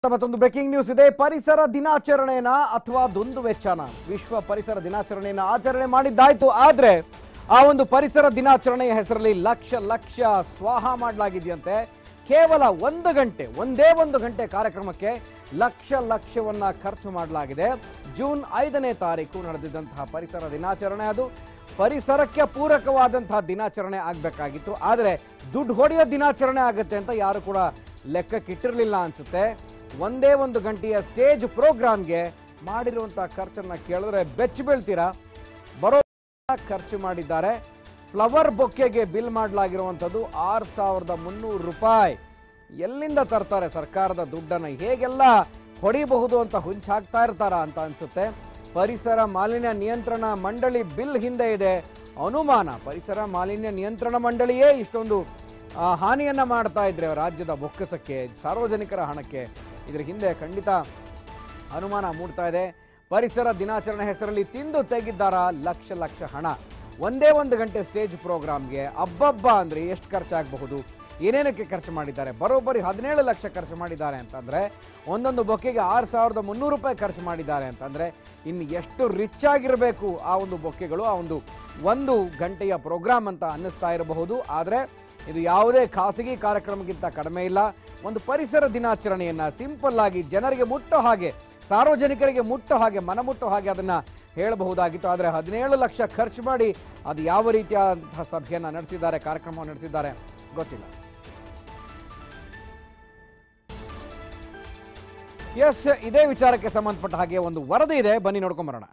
ಮತ್ತೊಂದು breaking news ಇದೆ ಪರಿಸರ ದಿನಾಚರಣೆನ ಅಥವಾ ದುಂದು ವೆಚ್ಚನ ವಿಶ್ವ ಪರಿಸರ ದಿನಾಚರಣೆಯನ್ನ ಆಚರಣೆ ಮಾಡಿದ್ದಾಯ್ತು ಆದ್ರೆ ಆ ಒಂದು ಪರಿಸರ ದಿನಾಚರಣೆಯ ಹೆಸರಲ್ಲಿ ಲಕ್ಷ ಲಕ್ಷ ಸ್ವಾಹ ಮಾಡಲಾಗಿದೆಯಂತೆ ಕೇವಲ ಒಂದು ಗಂಟೆ ಒಂದೇ ಒಂದು ಗಂಟೆ ಕಾರ್ಯಕ್ರಮಕ್ಕೆ ಲಕ್ಷ ಲಕ್ಷವನ್ನ ಖರ್ಚು ಮಾಡಲಾಗಿದೆ ಜೂನ್ ಐದನೇ ತಾರೀಕು ನಡೆದಿದ್ದಂತಹ ಪರಿಸರ ದಿನಾಚರಣೆ ಅದು ಪರಿಸರಕ್ಕೆ ಪೂರಕವಾದಂತಹ ದಿನಾಚರಣೆ ಆಗಬೇಕಾಗಿತ್ತು ಆದರೆ ದುಡ್ಡು ಹೊಡೆಯೋ ದಿನಾಚರಣೆ ಆಗುತ್ತೆ ಅಂತ ಯಾರು ಕೂಡ ಲೆಕ್ಕಕ್ಕಿಟ್ಟಿರಲಿಲ್ಲ ಅನ್ಸುತ್ತೆ ಒಂದೇ ಒಂದು ಗಂಟೆಯ ಸ್ಟೇಜ್ ಪ್ರೋಗ್ರಾಮ್ಗೆ ಮಾಡಿರುವಂಥ ಖರ್ಚನ್ನು ಕೇಳಿದ್ರೆ ಬೆಚ್ಚ ಬೀಳ್ತೀರಾ ಬರೋ ಖರ್ಚು ಮಾಡಿದ್ದಾರೆ ಫ್ಲವರ್ ಬೊಕ್ಕೆಗೆ ಬಿಲ್ ಮಾಡಲಾಗಿರುವಂಥದ್ದು ಆರು ಸಾವಿರದ ಮುನ್ನೂರು ರೂಪಾಯಿ ಎಲ್ಲಿಂದ ತರ್ತಾರೆ ಸರ್ಕಾರದ ದುಡ್ಡನ್ನು ಹೇಗೆಲ್ಲ ಹೊಡಿಬಹುದು ಅಂತ ಹುಂಚಾಕ್ತಾ ಇರ್ತಾರ ಅಂತ ಅನ್ಸುತ್ತೆ ಪರಿಸರ ಮಾಲಿನ್ಯ ನಿಯಂತ್ರಣ ಮಂಡಳಿ ಬಿಲ್ ಹಿಂದೆ ಇದೆ ಅನುಮಾನ ಪರಿಸರ ಮಾಲಿನ್ಯ ನಿಯಂತ್ರಣ ಮಂಡಳಿಯೇ ಇಷ್ಟೊಂದು ಆ, ಹಾನಿಯನ್ನ ಮಾಡ್ತಾ ಇದ್ರೆ ರಾಜ್ಯದ ಬೊಕ್ಕಸಕ್ಕೆ ಸಾರ್ವಜನಿಕರ ಹಣಕ್ಕೆ ಇದ್ರ ಹಿಂದೆ ಖಂಡಿತ ಅನುಮಾನ ಮೂಡ್ತಾ ಇದೆ ಪರಿಸರ ದಿನಾಚರಣೆ ಹೆಸರಲ್ಲಿ ತಿಂದು ತೆಗಿದ್ದಾರ ಲಕ್ಷ ಲಕ್ಷ ಹಣ ಒಂದೇ ಒಂದು ಗಂಟೆ ಸ್ಟೇಜ್ ಪ್ರೋಗ್ರಾಮ್ಗೆ ಅಬ್ಬಬ್ಬ ಅಂದ್ರೆ ಎಷ್ಟು ಖರ್ಚಾಗಬಹುದು ಏನೇನಕ್ಕೆ ಖರ್ಚು ಮಾಡಿದ್ದಾರೆ ಬರೋಬ್ಬರಿ ಹದಿನೇಳು ಲಕ್ಷ ಖರ್ಚು ಮಾಡಿದ್ದಾರೆ ಅಂತಂದ್ರೆ ಒಂದೊಂದು ಬೊಕ್ಕೆಗೆ ಆರು ಸಾವಿರದ ಮುನ್ನೂರು ರೂಪಾಯಿ ಖರ್ಚು ಮಾಡಿದ್ದಾರೆ ಅಂತಂದ್ರೆ ಇನ್ನು ಎಷ್ಟು ರಿಚ್ ಆಗಿರಬೇಕು ಆ ಒಂದು ಬೊಕ್ಕೆಗಳು ಆ ಒಂದು ಒಂದು ಗಂಟೆಯ ಪ್ರೋಗ್ರಾಮ್ ಅಂತ ಅನ್ನಿಸ್ತಾ ಇರಬಹುದು ಆದರೆ ಇದು ಯಾವುದೇ ಖಾಸಗಿ ಕಾರ್ಯಕ್ರಮಕ್ಕಿಂತ ಕಡಿಮೆ ಇಲ್ಲ ಒಂದು ಪರಿಸರ ದಿನಾಚರಣೆಯನ್ನ ಸಿಂಪಲ್ ಆಗಿ ಜನರಿಗೆ ಮುಟ್ಟೋ ಹಾಗೆ ಸಾರ್ವಜನಿಕರಿಗೆ ಮುಟ್ಟೋ ಹಾಗೆ ಮನ ಮುಟ್ಟೋ ಹಾಗೆ ಅದನ್ನ ಹೇಳಬಹುದಾಗಿತ್ತು ಆದರೆ ಹದಿನೇಳು ಲಕ್ಷ ಖರ್ಚು ಮಾಡಿ ಅದು ಯಾವ ರೀತಿಯಾದಂತಹ ಸಭೆಯನ್ನ ನಡೆಸಿದ್ದಾರೆ ಕಾರ್ಯಕ್ರಮವನ್ನು ನಡೆಸಿದ್ದಾರೆ ಗೊತ್ತಿಲ್ಲ ಎಸ್ ಇದೇ ವಿಚಾರಕ್ಕೆ ಸಂಬಂಧಪಟ್ಟ ಹಾಗೆ ಒಂದು ವರದಿ ಇದೆ ಬನ್ನಿ ನೋಡ್ಕೊಂಬರೋಣ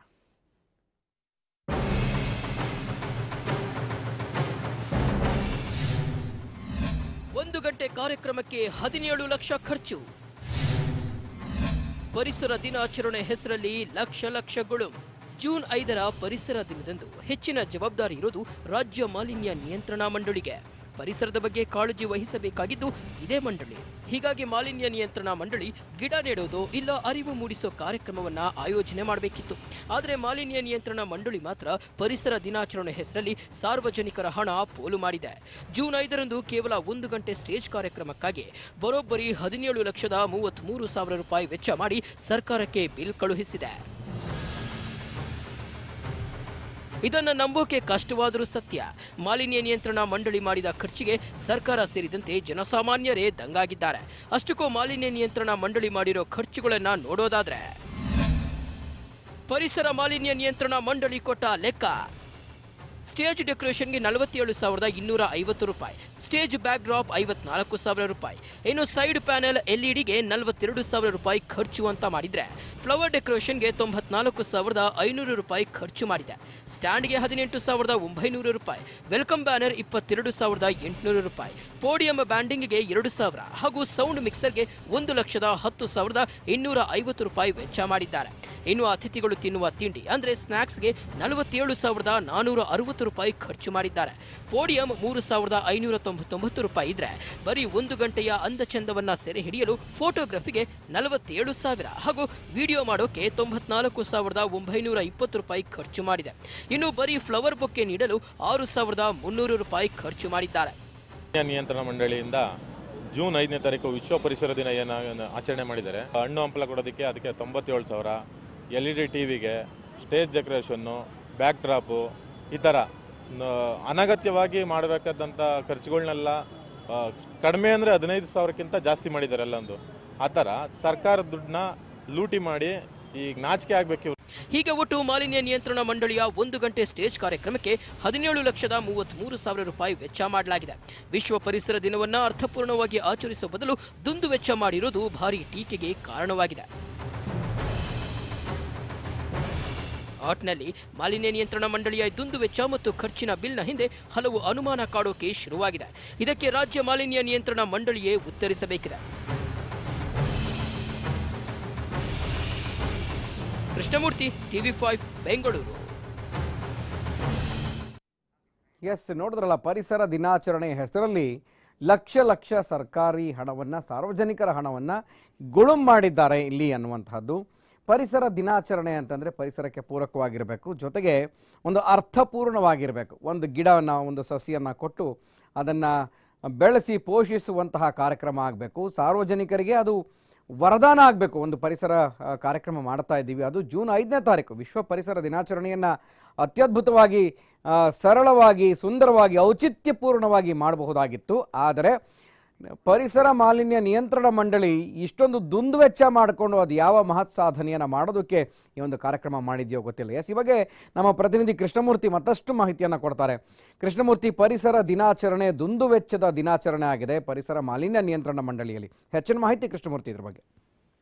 ಒಂದು ಗಂಟೆ ಕಾರ್ಯಕ್ರಮಕ್ಕೆ ಹದಿನೇಳು ಲಕ್ಷ ಖರ್ಚು ಪರಿಸರ ದಿನಾಚರಣೆ ಹೆಸರಲ್ಲಿ ಲಕ್ಷ ಲಕ್ಷಗಳು ಜೂನ್ ಐದರ ಪರಿಸರ ದಿನದಂದು ಹೆಚ್ಚಿನ ಜವಾಬ್ದಾರಿ ಇರೋದು ರಾಜ್ಯ ಮಾಲಿನ್ಯ ನಿಯಂತ್ರಣಾ ಮಂಡಳಿಗೆ ಪರಿಸರದ ಬಗ್ಗೆ ಕಾಳಜಿ ವಹಿಸಬೇಕಾಗಿದ್ದು ಇದೇ ಮಂಡಳಿ ಹೀಗಾಗಿ ಮಾಲಿನ್ಯ ನಿಯಂತ್ರಣ ಮಂಡಳಿ ಗಿಡ ನೆಡೋದು ಇಲ್ಲ ಅರಿವು ಮೂಡಿಸೋ ಕಾರ್ಯಕ್ರಮವನ್ನ ಆಯೋಜನೆ ಮಾಡಬೇಕಿತ್ತು ಆದರೆ ಮಾಲಿನ್ಯ ನಿಯಂತ್ರಣ ಮಂಡಳಿ ಮಾತ್ರ ಪರಿಸರ ದಿನಾಚರಣೆ ಹೆಸರಲ್ಲಿ ಸಾರ್ವಜನಿಕರ ಹಣ ಪೋಲು ಮಾಡಿದೆ ಜೂನ್ ಐದರಂದು ಕೇವಲ ಒಂದು ಗಂಟೆ ಸ್ಟೇಜ್ ಕಾರ್ಯಕ್ರಮಕ್ಕಾಗಿ ಬರೋಬ್ಬರಿ ಹದಿನೇಳು ಲಕ್ಷದ ಮೂವತ್ಮೂರು ಸಾವಿರ ರೂಪಾಯಿ ವೆಚ್ಚ ಮಾಡಿ ಸರ್ಕಾರಕ್ಕೆ ಬಿಲ್ ಕಳುಹಿಸಿದೆ ಇದನ್ನ ನಂಬೋಕೆ ಕಷ್ಟವಾದರೂ ಸತ್ಯ ಮಾಲಿನ್ಯ ನಿಯಂತ್ರಣ ಮಂಡಳಿ ಮಾಡಿದ ಖರ್ಚಿಗೆ ಸರ್ಕಾರ ಸೇರಿದಂತೆ ಜನಸಾಮಾನ್ಯರೇ ದಂಗಾಗಿದ್ದಾರೆ ಅಷ್ಟಕ್ಕೂ ಮಾಲಿನ್ಯ ನಿಯಂತ್ರಣ ಮಂಡಳಿ ಮಾಡಿರೋ ಖರ್ಚುಗಳನ್ನ ನೋಡೋದಾದ್ರೆ ಪರಿಸರ ಮಾಲಿನ್ಯ ನಿಯಂತ್ರಣ ಮಂಡಳಿ ಕೊಟ್ಟ ಲೆಕ್ಕ ಸ್ಟೇಜ್ ಡೆಕೋರೇಷನ್ಗೆ ನಲವತ್ತೇಳು ಸಾವಿರದ ಇನ್ನೂರ ಐವತ್ತು ರೂಪಾಯಿ ಸ್ಟೇಜ್ ಬ್ಯಾಕ್ ಡ್ರಾಪ್ ಐವತ್ನಾಲ್ಕು ಸಾವಿರ ರೂಪಾಯಿ ಇನ್ನು ಸೈಡ್ ಪ್ಯಾನೆಲ್ ಎಲ್ಇಡಿಗೆ ನಲವತ್ತೆರಡು ಸಾವಿರ ರೂಪಾಯಿ ಖರ್ಚು ಅಂತ ಮಾಡಿದ್ರೆ ಫ್ಲವರ್ ಡೆಕೋರೇಷನ್ಗೆ ತೊಂಬತ್ನಾಲ್ಕು ಸಾವಿರದ ಐನೂರು ರೂಪಾಯಿ ಖರ್ಚು ಮಾಡಿದೆ ಸ್ಟ್ಯಾಂಡ್ಗೆ ಹದಿನೆಂಟು ಸಾವಿರದ ಒಂಬೈನೂರು ರೂಪಾಯಿ ವೆಲ್ಕಮ್ ಬ್ಯಾನರ್ ಇಪ್ಪತ್ತೆರಡು ಸಾವಿರದ ಎಂಟುನೂರು ರೂಪಾಯಿ ಪೋಡಿಯಂ ಬ್ಯಾಂಡಿಂಗ್ಗೆ ಎರಡು ಸಾವಿರ ಹಾಗೂ ಸೌಂಡ್ ಮಿಕ್ಸರ್ಗೆ ಒಂದು ಲಕ್ಷದ ಹತ್ತು ಸಾವಿರದ ಇನ್ನೂರ ಐವತ್ತು ರೂಪಾಯಿ ವೆಚ್ಚ ಮಾಡಿದ್ದಾರೆ ಇನ್ನು ಅತಿಥಿಗಳು ತಿನ್ನುವ ತಿಂಡಿ ಅಂದ್ರೆ ಸ್ನಾಕ್ಸ್ಗೆ ನಲವತ್ತೇಳು ಸಾವಿರದ ನಾನೂರ ಅರವತ್ತು ರೂಪಾಯಿ ಖರ್ಚು ಮಾಡಿದ್ದಾರೆ ಪೋಡಿಯಂ ಮೂರು ಸಾವಿರದ ಐನೂರ ತೊಂಬತ್ತೊಂಬತ್ತು ರೂಪಾಯಿ ಇದ್ರೆ ಬರೀ ಒಂದು ಗಂಟೆಯ ಅಂದಚಂದವನ್ನ ಸೆರೆ ಹಿಡಿಯಲು ಫೋಟೋಗ್ರಫಿಗೆ ನಲವತ್ತೇಳು ಸಾವಿರ ಹಾಗೂ ವಿಡಿಯೋ ಮಾಡೋಕೆ ತೊಂಬತ್ನಾಲ್ಕು ಸಾವಿರದ ಒಂಬೈನೂರ ಇಪ್ಪತ್ತು ರೂಪಾಯಿ ಖರ್ಚು ಮಾಡಿದೆ ಇನ್ನು ಬರೀ ಫ್ಲವರ್ ಬೊಕ್ಕೆ ನೀಡಲು ಆರು ಸಾವಿರದ ಮುನ್ನೂರು ರೂಪಾಯಿ ಖರ್ಚು ಮಾಡಿದ್ದಾರೆ ಮಾಲಿನ್ಯ ನಿಯಂತ್ರಣ ಮಂಡಳಿಯಿಂದ ಜೂನ್ ಐದನೇ ತಾರೀಕು ವಿಶ್ವ ಪರಿಸರ ದಿನ ಏನು ಆಚರಣೆ ಮಾಡಿದ್ದಾರೆ ಹಣ್ಣು ಹಂಪಲ ಕೊಡೋದಕ್ಕೆ ಅದಕ್ಕೆ ತೊಂಬತ್ತೇಳು ಸಾವಿರ ಎಲ್ ಇ ಡಿ ಟಿ ವಿಗೆ ಸ್ಟೇಜ್ ಡೆಕೋರೇಷನ್ನು ಬ್ಯಾಕ್ ಡ್ರಾಪು ಈ ಥರ ನ- ಅನಗತ್ಯವಾಗಿ ಮಾಡಬೇಕಾದಂಥ ಖರ್ಚುಗಳನ್ನೆಲ್ಲ ಆ, ಕಡಿಮೆ ಅಂದರೆ ಹದಿನೈದು ಸಾವಿರಕ್ಕಿಂತ ಜಾಸ್ತಿ ಮಾಡಿದ್ದಾರೆ ಎಲ್ಲೊಂದು ಆ ಥರ ಸರ್ಕಾರದ ದುಡ್ಡನ್ನ ಲೂಟಿ ಮಾಡಿ ಈಗ ನಾಚಿಕೆ ಆಗಬೇಕು ಹೀಗೆ ಒಟ್ಟು ಮಾಲಿನ್ಯ ನಿಯಂತ್ರಣ ಮಂಡಳಿಯ ಒಂದು ಗಂಟೆ ಸ್ಟೇಜ್ ಕಾರ್ಯಕ್ರಮಕ್ಕೆ ಹದಿನೇಳು ಲಕ್ಷದ ಮೂವತ್ಮೂರು ಸಾವಿರ ರೂಪಾಯಿ ವೆಚ್ಚ ಮಾಡಲಾಗಿದೆ ವಿಶ್ವ ಪರಿಸರ ದಿನವನ್ನ ಅರ್ಥಪೂರ್ಣವಾಗಿ ಆಚರಿಸುವ ಬದಲು ದುಂದು ವೆಚ್ಚ ಮಾಡಿರೋದು ಭಾರಿ ಟೀಕೆಗೆ ಕಾರಣವಾಗಿದೆ ಆಟ್ನಲ್ಲಿ ಮಾಲಿನ್ಯ ನಿಯಂತ್ರಣ ಮಂಡಳಿಯ ದುಂದು ವೆಚ್ಚ ಮತ್ತು ಖರ್ಚಿನ ಬಿಲ್ನ ಹಿಂದೆ ಹಲವು ಅನುಮಾನ ಕಾಡೋಕೆ ಶುರುವಾಗಿದೆ ಇದಕ್ಕೆ ರಾಜ್ಯ ಮಾಲಿನ್ಯ ನಿಯಂತ್ರಣ ಮಂಡಳಿಯೇ ಉತ್ತರಿಸಬೇಕಿದೆ Krishnamurthy TV five Bengaluru yes ನೋಡಿದ್ರಲ್ಲ ಪರಿಸರ ದಿನಾಚರಣೆ ಹೆಸರಲ್ಲಿ ಲಕ್ಷ ಲಕ್ಷ ಸರ್ಕಾರಿ ಹಣವನ್ನು ಸಾರ್ವಜನಿಕರ ಹಣವನ್ನು ಗುಳುಂ ಮಾಡಿದ್ದಾರೆ ಇಲ್ಲಿ ಅನ್ನುವಂಥದ್ದು ಪರಿಸರ ದಿನಾಚರಣೆ ಅಂತಂದರೆ ಪರಿಸರಕ್ಕೆ ಪೂರಕವಾಗಿರಬೇಕು ಜೊತೆಗೆ ಒಂದು ಅರ್ಥಪೂರ್ಣವಾಗಿರಬೇಕು ಒಂದು ಗಿಡವನ್ನು ಒಂದು ಸಸಿಯನ್ನು ಕೊಟ್ಟು ಅದನ್ನು ಬೆಳೆಸಿ ಪೋಷಿಸುವಂತಹ ಕಾರ್ಯಕ್ರಮ ಆಗಬೇಕು ಸಾರ್ವಜನಿಕರಿಗೆ ಅದು ವರದಾನ ಆಗಬೇಕು ಒಂದು ಪರಿಸರ ಆ, ಕಾರ್ಯಕ್ರಮ ಮಾಡ್ತಾ ಇದ್ದೀವಿ ಅದು ಜೂನ್ ಐದನೇ ತಾರೀಕು ವಿಶ್ವ ಪರಿಸರ ದಿನಾಚರಣೆಯನ್ನು ಅತ್ಯದ್ಭುತವಾಗಿ ಆ, ಸರಳವಾಗಿ ಸುಂದರವಾಗಿ ಔಚಿತ್ಯಪೂರ್ಣವಾಗಿ ಮಾಡಬಹುದಾಗಿತ್ತು ಆದರೆ ಪರಿಸರ ಮಾಲಿನ್ಯ ನಿಯಂತ್ರಣ ಮಂಡಳಿ ಇಷ್ಟೊಂದು ದುಂದುವೆಚ್ಚ ಮಾಡಿಕೊಂಡು ಅದು ಯಾವ ಮಹತ್ ಸಾಧನೆಯನ್ನು ಮಾಡೋದಕ್ಕೆ ಈ ಒಂದು ಕಾರ್ಯಕ್ರಮ ಮಾಡಿದೆಯೋ ಗೊತ್ತಿಲ್ಲ ಎಸ್ ಈ ಬಗ್ಗೆ ನಮ್ಮ ಪ್ರತಿನಿಧಿ ಕೃಷ್ಣಮೂರ್ತಿ ಮತ್ತಷ್ಟು ಮಾಹಿತಿಯನ್ನು ಕೊಡ್ತಾರೆ ಕೃಷ್ಣಮೂರ್ತಿ ಪರಿಸರ ದಿನಾಚರಣೆ ದುಂದುವೆಚ್ಚದ ದಿನಾಚರಣೆ ಆಗಿದೆ ಪರಿಸರ ಮಾಲಿನ್ಯ ನಿಯಂತ್ರಣ ಮಂಡಳಿಯಲ್ಲಿ ಹೆಚ್ಚಿನ ಮಾಹಿತಿ ಕೃಷ್ಣಮೂರ್ತಿ ಇದ್ರ ಬಗ್ಗೆ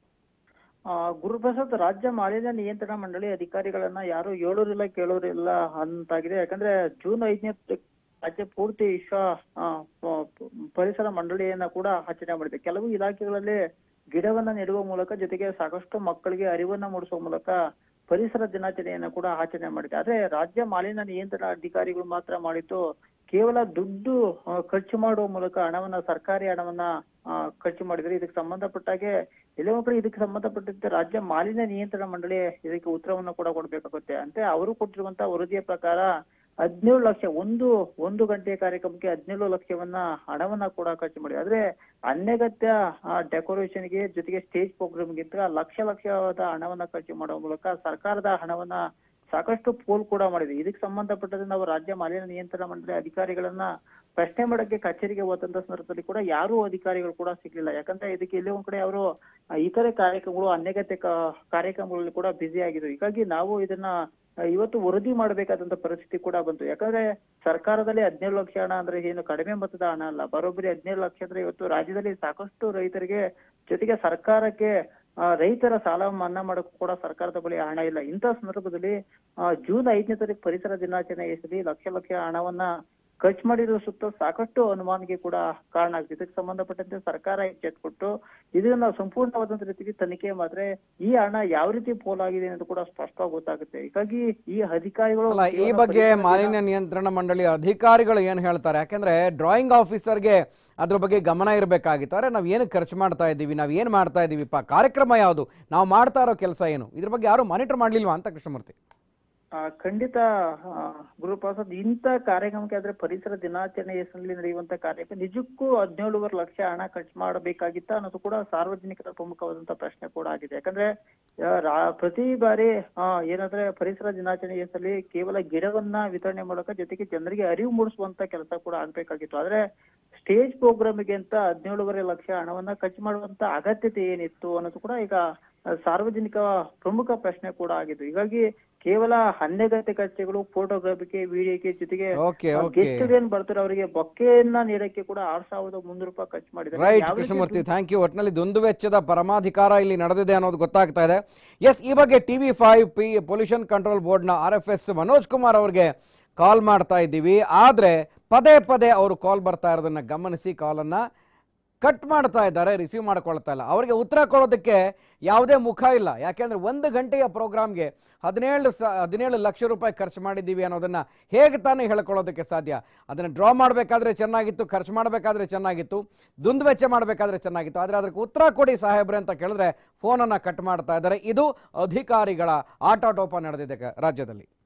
ಆ, ಗುರುಪ್ರಸಾದ್ ರಾಜ್ಯ ಮಾಲಿನ್ಯ ನಿಯಂತ್ರಣ ಮಂಡಳಿ ಅಧಿಕಾರಿಗಳನ್ನ ಯಾರು ಹೇಳೋರಿಲ್ಲ ಕೇಳೋರಿಲ್ಲ ಅಂತಾಗಿದೆ ಯಾಕಂದ್ರೆ ಜೂನ್ ಐದನೇ ರಾಜ್ಯ ಪೂರ್ತಿ ವಿಶ್ವ ಆ, ಪ- ಪ- ಪರಿಸರ ಮಂಡಳಿಯನ್ನ ಕೂಡ ಆಚರಣೆ ಮಾಡಿದೆ ಕೆಲವು ಇಲಾಖೆಗಳಲ್ಲಿ ಗಿಡವನ್ನ ನೆಡುವ ಮೂಲಕ ಜೊತೆಗೆ ಸಾಕಷ್ಟು ಮಕ್ಕಳಿಗೆ ಅರಿವನ್ನ ಮೂಡಿಸುವ ಮೂಲಕ ಪರಿಸರ ದಿನಾಚರಣೆಯನ್ನ ಕೂಡ ಆಚರಣೆ ಮಾಡಿದೆ ಆದ್ರೆ ರಾಜ್ಯ ಮಾಲಿನ್ಯ ನಿಯಂತ್ರಣ ಅಧಿಕಾರಿಗಳು ಮಾತ್ರ ಮಾಡಿದ್ದು ಕೇವಲ ದುಡ್ಡು ಆ, ಖರ್ಚು ಮಾಡುವ ಮೂಲಕ ಹಣವನ್ನ ಸರ್ಕಾರಿ ಹಣವನ್ನ ಆ, ಖರ್ಚು ಮಾಡಿದ್ರೆ ಇದಕ್ಕೆ ಸಂಬಂಧಪಟ್ಟಾಗೆ ಎಲ್ಲೋ ಒಂದ್ ಕಡೆ ಇದಕ್ಕೆ ಸಂಬಂಧಪಟ್ಟಂತೆ ರಾಜ್ಯ ಮಾಲಿನ್ಯ ನಿಯಂತ್ರಣ ಮಂಡಳಿ ಇದಕ್ಕೆ ಉತ್ತರವನ್ನ ಕೂಡ ಕೊಡ್ಬೇಕಾಗುತ್ತೆ ಅಂದ್ರೆ ಅವರು ಕೊಟ್ಟಿರುವಂತ ವರದಿಯ ಪ್ರಕಾರ ಹದಿನೇಳು ಲಕ್ಷ ಒಂದು ಒಂದು ಗಂಟೆಯ ಕಾರ್ಯಕ್ರಮಕ್ಕೆ ಹದಿನೇಳು ಲಕ್ಷವನ್ನ ಹಣವನ್ನ ಕೂಡ ಖರ್ಚು ಮಾಡಿ ಆದ್ರೆ ಅನಗತ್ಯ ಡೆಕೋರೇಷನ್ಗೆ ಜೊತೆಗೆ ಸ್ಟೇಜ್ ಪ್ರೋಗ್ರಾಮ್ಗಿಂತ ಲಕ್ಷ ಲಕ್ಷವಾದ ಹಣವನ್ನ ಖರ್ಚು ಮಾಡುವ ಮೂಲಕ ಸರ್ಕಾರದ ಹಣವನ್ನ ಸಾಕಷ್ಟು ಪೋಲ್ ಕೂಡ ಮಾಡಿದೆ ಇದಕ್ಕೆ ಸಂಬಂಧಪಟ್ಟಂತೆ ನಾವು ರಾಜ್ಯ ಮಾಲಿನ್ಯ ನಿಯಂತ್ರಣ ಮಂಡಳಿ ಅಧಿಕಾರಿಗಳನ್ನ ಪ್ರಶ್ನೆ ಮಾಡಕ್ಕೆ ಕಚೇರಿಗೆ ಹೋದಂತ ಸಂದರ್ಭದಲ್ಲಿ ಕೂಡ ಯಾರೂ ಅಧಿಕಾರಿಗಳು ಕೂಡ ಸಿಗ್ಲಿಲ್ಲ ಯಾಕಂದ್ರೆ ಇದಕ್ಕೆ ಎಲ್ಲೇ ಒಂದ್ ಕಡೆ ಅವರು ಇತರೆ ಕಾರ್ಯಕ್ರಮಗಳು ಅನಗತ್ಯ ಕಾ- ಕಾರ್ಯಕ್ರಮಗಳಲ್ಲಿ ಕೂಡ ಬ್ಯುಸಿ ಆಗಿದ್ರು ಹೀಗಾಗಿ ನಾವು ಇದನ್ನ ಆ, ಇವತ್ತು ವರದಿ ಮಾಡಬೇಕಾದಂತ ಪರಿಸ್ಥಿತಿ ಕೂಡ ಬಂತು ಯಾಕಂದ್ರೆ ಸರ್ಕಾರದಲ್ಲಿ ಹದಿನೇಳು ಲಕ್ಷ ಹಣ ಅಂದ್ರೆ ಏನು ಕಡಿಮೆ ಮೊತ್ತದ ಹಣ ಅಲ್ಲ ಬರೋಬ್ಬರಿ ಹದಿನೇಳು ಲಕ್ಷ ಅಂದ್ರೆ ಇವತ್ತು ರಾಜ್ಯದಲ್ಲಿ ಸಾಕಷ್ಟು ರೈತರಿಗೆ ಜೊತೆಗೆ ಸರ್ಕಾರಕ್ಕೆ ಆ, ರೈತರ ಸಾಲ ಮನ್ನಾ ಮಾಡಕ್ಕೂ ಕೂಡ ಸರ್ಕಾರದ ಬಳಿ ಹಣ ಇಲ್ಲ ಇಂಥ ಸಂದರ್ಭದಲ್ಲಿ ಆ, ಜೂನ್ ಐದನೇ ತಾರೀಕು ಪರಿಸರ ದಿನಾಚರಣೆ ಹೆಸರಲ್ಲಿ ಲಕ್ಷ ಲಕ್ಷ ಹಣವನ್ನ ಖರ್ಚು ಮಾಡಿರೋ ಸುತ್ತ ಸಾಕಷ್ಟು ಅನುಮಾನಕ್ಕೆ ಕೂಡ ಕಾರಣ ಆಗ್ತಿದೆ ಇದಕ್ಕೆ ಸಂಬಂಧಪಟ್ಟಂತೆ ಸರ್ಕಾರ ಎಚ್ಚೆತ್ಕೊಟ್ಟು ಇದನ್ನ ಸಂಪೂರ್ಣವಾದಂತ ರೀತಿಗೆ ತನಿಖೆ ಮಾಡಿದ್ರೆ ಈ ಹಣ ಯಾವ ರೀತಿ ಪೋಲಾಗಿದೆ ಅನ್ನೋದು ಕೂಡ ಸ್ಪಷ್ಟವಾಗಿ ಗೊತ್ತಾಗುತ್ತೆ ಹೀಗಾಗಿ ಈ ಅಧಿಕಾರಿಗಳು ಅಲ್ಲ ಈ ಕೇವಲ ಬಗ್ಗೆ ಪರಿಸರ ದಿನ- ಮಾಲಿನ್ಯ ನಿಯಂತ್ರಣ ಮಂಡಳಿ ಅಧಿಕಾರಿಗಳು ಏನು ಹೇಳ್ತಾರೆ ಯಾಕೆಂದ್ರೆ ಡ್ರಾಯಿಂಗ್ ಆಫೀಸರ್ಗೆ ಅದ್ರ ಬಗ್ಗೆ ಗಮನ ಇರಬೇಕಾಗಿತ್ತು ಅರೆ ನಾವು ಏನು ಖರ್ಚು ಮಾಡ್ತಾ ಇದ್ದೀವಿ ನಾವು ಏನು ಮಾಡ್ತಾ ಇದ್ದೀವಿಪ್ಪ ಕಾರ್ಯಕ್ರಮ ಯಾವುದು ನಾವು ಮಾಡ್ತಾ ಇರೋ ಕೆಲಸ ಏನು ಇದ್ರ ಬಗ್ಗೆ ಯಾರು ಮಾನಿಟರ್ ಮಾಡಲಿಲ್ವಾ ಅಂತ ಕೃಷ್ಣಮೂರ್ತಿ ಆ, ಖಂಡಿತ ಆ, ಗುರುಪ್ರಸಾದ್ ಇಂಥ ಕಾರ್ಯಕ್ರಮಕ್ಕೆ ಆದ್ರೆ ಪರಿಸರ ದಿನಾಚರಣೆ ಹೆಸರಲ್ಲಿ ನಡೆಯುವಂತ ಕಾರ್ಯಕ್ರಮ ನಿಜಕ್ಕೂ ಹದಿನೇಳುವರೆ ಲಕ್ಷ ಹಣ ಖರ್ಚು ಮಾಡಬೇಕಾಗಿತ್ತ ಅನ್ನೋದು ಕೂಡ ಸಾರ್ವಜನಿಕರ ಪ್ರಮುಖವಾದಂತ ಪ್ರಶ್ನೆ ಕೂಡ ಆಗಿದೆ ಯಾಕಂದ್ರೆ ಆ, ರಾ- ಪ್ರತಿ ಬಾರಿ ಆ, ಏನಂದ್ರೆ ಪರಿಸರ ದಿನಾಚರಣೆ ಹೆಸರಲ್ಲಿ ಕೇವಲ ಗಿಡವನ್ನ ವಿತರಣೆ ಮೂಲಕ ಜೊತೆಗೆ ಜನರಿಗೆ ಅರಿವು ಮೂಡಿಸುವಂತ ಕೆಲಸ ಕೂಡ ಆಗ್ಬೇಕಾಗಿತ್ತು ಆದ್ರೆ ಸ್ಟೇಜ್ ಪ್ರೋಗ್ರಾಮಿಗೆ ಅಂತ ಹದಿನೇಳುವರೆ ಲಕ್ಷ ಹಣವನ್ನ ಖರ್ಚು ಮಾಡುವಂತ ಅಗತ್ಯತೆ ಏನಿತ್ತು ಅನ್ನೋದು ಕೂಡ ಈಗ ಆ, ಸಾರ್ವಜನಿಕ ಪ್ರಮುಖ ಪ್ರಶ್ನೆ ಕೂಡ ಆಗಿದ್ದು ಹೀಗಾಗಿ ಕೇವಲ ಅನಗತ್ಯ ಖರ್ಚುಗಳು ಫೋಟೋಗ್ರಫಿಗೆ ವಿಡಿಯೋಗೆ ಜೊತೆಗೆ ಓಕೆ ಓಕೆ ಗೆಸ್ಟ್ ಏನ್ ಬರ್ತಾರೆ ಅವರಿಗೆ ಬೊಕ್ಕೆಯನ್ನ ನೀಡಕ್ಕೆ ಕೂಡ ಆರ್ ಸಾವಿರದ ಮುನ್ನೂರು ರೂಪಾಯಿ ಖರ್ಚು ಮಾಡಿದ್ದಾರೆ ರೈಟ್ ಯಾವ ರೀತಿ ಕೃಷ್ಣಮೂರ್ತಿ ಥ್ಯಾಂಕ್ ಯು ಒಟ್ಟಿನಲ್ಲಿ ದುಂದು ವೆಚ್ಚದ ಪರಮಾಧಿಕಾರ ಇಲ್ಲಿ ನಡೆದಿದೆ ಅನ್ನೋದು ಗೊತ್ತಾಗ್ತಾ ಇದೆ ಎಸ್ ಈ ಬಗ್ಗೆ T V five P pollution control ಬೋರ್ಡ್ನ R F S Manoj Kumar ಅವ್ರಿಗೆ ಕಾಲ್ ಮಾಡ್ತಾ ಇದ್ದೀವಿ ಆದರೆ ಪದೇ ಪದೇ ಅವರು ಕಾಲ್ ಬರ್ತಾ ಇರೋದನ್ನ ಗಮನಿಸಿ ಕಾಲನ್ನು ಕಟ್ ಮಾಡ್ತಾ ಇದ್ದಾರೆ ರಿಸೀವ್ ಮಾಡ್ಕೊಳ್ತಾ ಇಲ್ಲ ಅವರಿಗೆ ಉತ್ತರ ಕೊಡೋದಕ್ಕೆ ಯಾವುದೇ ಮುಖ ಇಲ್ಲ ಯಾಕೆಂದ್ರೆ ಒಂದು ಗಂಟೆಯ ಪ್ರೋಗ್ರಾಮ್ಗೆ ಹದಿನೇಳು ಸ ಹದಿನೇಳು ಲಕ್ಷ ರೂಪಾಯಿ ಖರ್ಚು ಮಾಡಿದ್ದೀವಿ ಅನ್ನೋದನ್ನ ಹೇಗೆ ತಾನೇ ಹೇಳ್ಕೊಳ್ಳೋದಕ್ಕೆ ಸಾಧ್ಯ ಅದನ್ನು ಡ್ರಾ ಮಾಡಬೇಕಾದ್ರೆ ಚೆನ್ನಾಗಿತ್ತು ಖರ್ಚು ಮಾಡಬೇಕಾದ್ರೆ ಚೆನ್ನಾಗಿತ್ತು ದುಂದು ವೆಚ್ಚ ಮಾಡಬೇಕಾದ್ರೆ ಚೆನ್ನಾಗಿತ್ತು ಆದರೆ ಅದಕ್ಕೆ ಉತ್ತರ ಕೊಡಿ ಸಾಹೇಬ್ರೆ ಅಂತ ಕೇಳಿದ್ರೆ ಫೋನನ್ನು ಕಟ್ ಮಾಡ್ತಾ ಇದ್ದಾರೆ ಇದು ಅಧಿಕಾರಿಗಳ ಆಟಾಟೋಪ ನಡೆದಿದೆ ಕ- ರಾಜ್ಯದಲ್ಲಿ